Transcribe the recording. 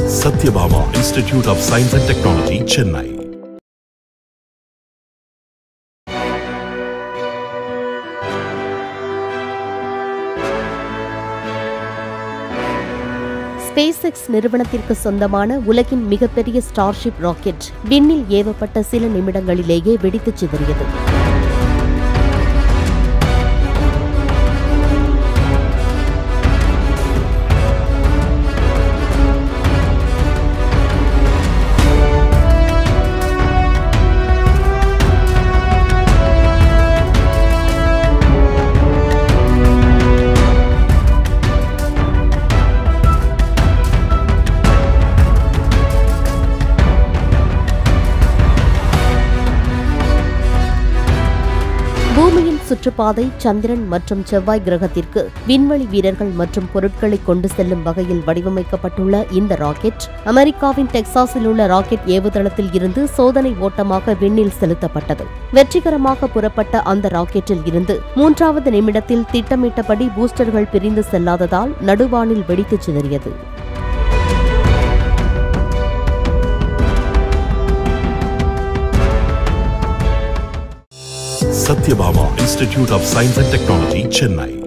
Satyabama Institute of Science and Technology, Chennai. SpaceX நிறுவனத்திற்கு சொந்தமான உலகின் மிகப்பெரிய ஸ்டார்ஷிப் ராக்கெட் விண்ணில் ஏவப்பட்ட சில நிமிடங்களிலேயே வெடித்துச் சிதறியது பூமியின் சுற்றுப்பாதை சந்திரன் மற்றும் செவ்வாய் கிரகத்திற்கு விண்வெளி வீரர்கள் மற்றும் பொருட்களை கொண்டு செல்லும் வகையில் வடிவமைக்கப்பட்டுள்ள இந்த ராக்கெட் அமெரிக்காவின் டெக்சாஸில் உள்ள ராக்கெட் ஏவுதளத்தில் இருந்து சோதனை ஓட்டமாக விண்ணில் செலுத்தப்பட்டது வெற்றிகரமாக புறப்பட்ட அந்த ராக்கெட்டில் இருந்து மூன்றாவது நிமிடத்தில் திட்டமிட்டபடி பூஸ்டர்கள் பிரிந்து செல்லாததால் நடுவானில் வெடித்துச் சிதறியது Satyabama Institute of Science and Technology, Chennai.